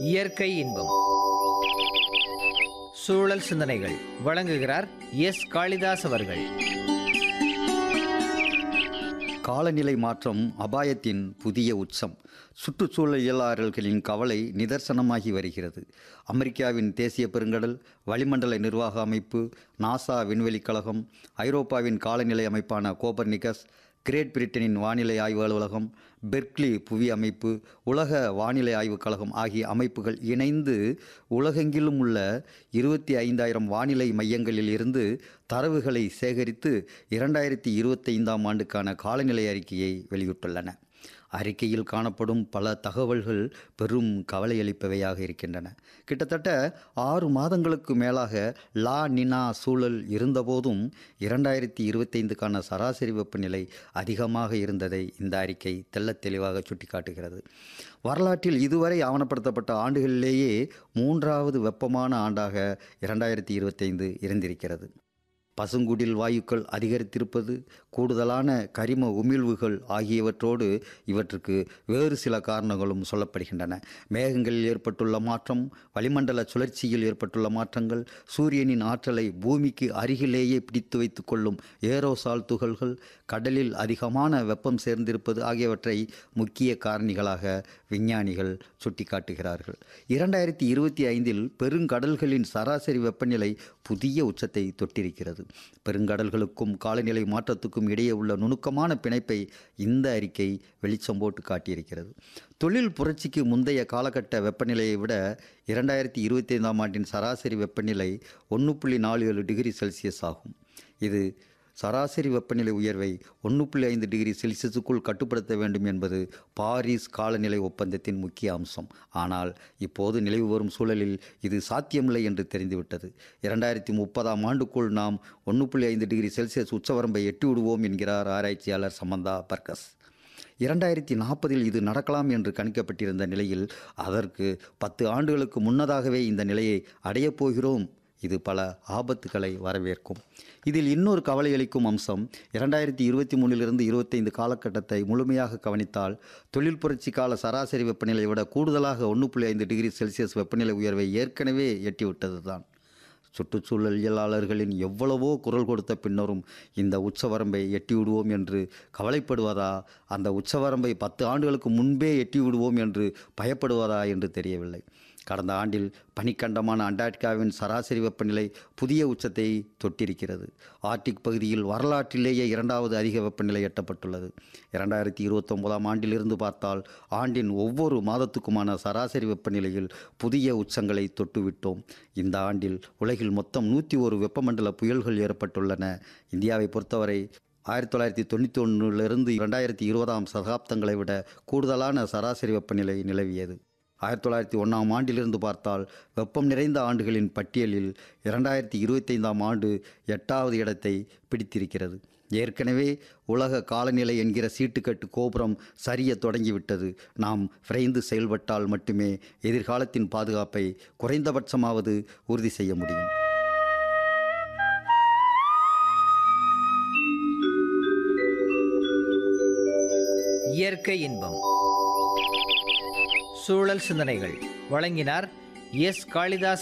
இயற்கை இன்பம் சூழல் சிந்தனைகள் வழங்குகிறார் எஸ் காளிதாஸ் அவர்கள் காலநிலை மாற்றம் அபாயத்தின் புதிய உச்சம் சுற்றுச்சூழலியலாளர்களின் கவலை நிதர்சனமாகி வருகிறது அமெரிக்காவின் தேசிய பெருங்கடல் வளிமண்டல நிர்வாக அமைப்பு நாசா விண்வெளிக் கழகம் ஐரோப்பாவின் காலநிலை அமைப்பான கோபர்னிகஸ் கிரேட் பிரிட்டனின் வானிலை ஆய்வு அலுவலகம் பெர்க்லி புவி அமைப்பு உலக வானிலை ஆய்வுக் கழகம் ஆகிய அமைப்புகள் இணைந்து உலகெங்கிலும் உள்ள இருபத்தி ஐந்தாயிரம் வானிலை மையங்களில் இருந்து தரவுகளை சேகரித்து இரண்டாயிரத்தி இருபத்தைந்தாம் ஆண்டுக்கான காலநிலை அறிக்கையை வெளியிட்டுள்ளன அறிக்கையில் காணப்படும் பல தகவல்கள் பெரும் கவலையளிப்பவையாக இருக்கின்றன கிட்டத்தட்ட ஆறு மாதங்களுக்கு மேலாக லா நினா சூழல் இருந்தபோதும் இரண்டாயிரத்தி இருபத்தைந்துக்கான சராசரி வெப்பநிலை அதிகமாக இருந்ததை இந்த அறிக்கை தெள்ளத் தெளிவாக சுட்டிக்காட்டுகிறது வரலாற்றில் இதுவரை ஆவணப்படுத்தப்பட்ட ஆண்டுகளிலேயே மூன்றாவது வெப்பமான ஆண்டாக இரண்டாயிரத்தி இருபத்தைந்து இருந்திருக்கிறது பசுங்குடில் வாயுக்கள் அதிகரித்திருப்பது கூடுதலான கரிம உமிழ்வுகள் ஆகியவற்றோடு இவற்றுக்கு வேறு சில காரணங்களும் சொல்லப்படுகின்றன மேகங்களில் ஏற்பட்டுள்ள மாற்றம் வளிமண்டல சுழற்சியில் ஏற்பட்டுள்ள மாற்றங்கள் சூரியனின் ஆற்றலை பூமிக்கு அருகிலேயே பிடித்து வைத்து கொள்ளும் ஏரோசால் துகள்கள் கடலில் அதிகமான வெப்பம் சேர்ந்திருப்பது ஆகியவற்றை முக்கிய காரணிகளாக விஞ்ஞானிகள் சுட்டிக்காட்டுகிறார்கள் இரண்டாயிரத்தி இருபத்தி ஐந்தில் பெருங்கடல்களின் சராசரி வெப்பநிலை புதிய உச்சத்தை தொட்டிருக்கிறது பெருங்கடல்களுக்கும் காலநிலை மாற்றத்துக்கும் இடையே உள்ள நுணுக்கமான பிணைப்பை இந்த அறிக்கை வெளிச்சம் போட்டு காட்டியிருக்கிறது தொழில் புரட்சிக்கு முந்தைய காலகட்ட வெப்பநிலையை விட இரண்டாயிரத்தி இருபத்தி ஐந்தாம் ஆண்டின் சராசரி வெப்பநிலை ஒன்று புள்ளி நாலு ஏழு டிகிரி செல்சியஸ் ஆகும் இது சராசரி வெப்பநிலை உயர்வை ஒன்று புள்ளி ஐந்து டிகிரி செல்சியஸுக்குள் கட்டுப்படுத்த வேண்டும் என்பது பாரிஸ் காலநிலை ஒப்பந்தத்தின் முக்கிய அம்சம் ஆனால் இப்போது நிலவு வரும் சூழலில் இது சாத்தியமில்லை என்று தெரிந்துவிட்டது இரண்டாயிரத்தி முப்பதாம் ஆண்டுக்குள் நாம் ஒன்று புள்ளி ஐந்து டிகிரி செல்சியஸ் உச்சவரம்பை எட்டி விடுவோம் என்கிறார் ஆராய்ச்சியாளர் சமந்தா பர்கஸ் இரண்டாயிரத்தி நாற்பதில் இது நடக்கலாம் என்று கணிக்கப்பட்டிருந்த நிலையில் அதற்கு பத்து ஆண்டுகளுக்கு முன்னதாகவே இந்த நிலையை அடையப் போகிறோம் இது பல ஆபத்துக்களை வரவேற்கும் இதில் இன்னொரு கவலையளிக்கும் அம்சம் இரண்டாயிரத்தி இருபத்தி மூணிலிருந்து இருபத்தைந்து காலகட்டத்தை முழுமையாக கவனித்தால் தொழில் புரட்சி கால சராசரி வெப்பநிலையை விட கூடுதலாக ஒன்று புள்ளி ஐந்து டிகிரி செல்சியஸ் வெப்பநிலை உயர்வை ஏற்கனவே எட்டிவிட்டது தான் சுற்றுச்சூழலியலாளர்களின் எவ்வளவோ குரல் கொடுத்த பின்னரும் இந்த உச்சவரம்பை எட்டி விடுவோம் என்று கவலைப்படுவதா அந்த உச்சவரம்பை பத்து ஆண்டுகளுக்கு முன்பே எட்டி விடுவோம் என்று பயப்படுவதா என்று தெரியவில்லை கடந்த ஆண்டில் பனிக்கண்டமான அண்டார்டிகாவின் சராசரி வெப்பநிலை புதிய உச்சத்தை தொட்டிருக்கிறது ஆர்டிக் பகுதியில் வரலாற்றிலேயே இரண்டாவது அதிக வெப்பநிலை எட்டப்பட்டுள்ளது இரண்டாயிரத்தி இருபத்தொம்போதாம் ஆண்டிலிருந்து பார்த்தால் ஆண்டின் ஒவ்வொரு மாதத்துக்குமான சராசரி வெப்பநிலையில் புதிய உச்சங்களை தொட்டுவிட்டோம் இந்த ஆண்டில் உலகில் மொத்தம் நூற்றி ஒரு வெப்பமண்டல புயல்கள் ஏற்பட்டுள்ளன இந்தியாவை பொறுத்தவரை ஆயிரத்தி தொள்ளாயிரத்தி தொண்ணூற்றி ஒன்றிலிருந்து இரண்டாயிரத்தி இருபதாம் சகாப்தங்களை விட கூடுதலான சராசரி வெப்பநிலை நிலவியது ஆயிரத்தி தொள்ளாயிரத்தி ஒன்றாம் ஆண்டிலிருந்து பார்த்தால் வெப்பம் நிறைந்த ஆண்டுகளின் பட்டியலில் இரண்டாயிரத்தி இருபத்தைந்தாம் ஆண்டு எட்டாவது இடத்தை பிடித்திருக்கிறது ஏற்கனவே உலக காலநிலை என்கிற சீட்டுக்கட்டு கோபுரம் சரிய தொடங்கிவிட்டது நாம் விரைந்து செயல்பட்டால் மட்டுமே எதிர்காலத்தின் பாதுகாப்பை குறைந்தபட்சமாவது உறுதி செய்ய முடியும் இயற்கை இன்பம் சூழல் சிந்தனைகள் வழங்கினார் எஸ் காளிதாஸ்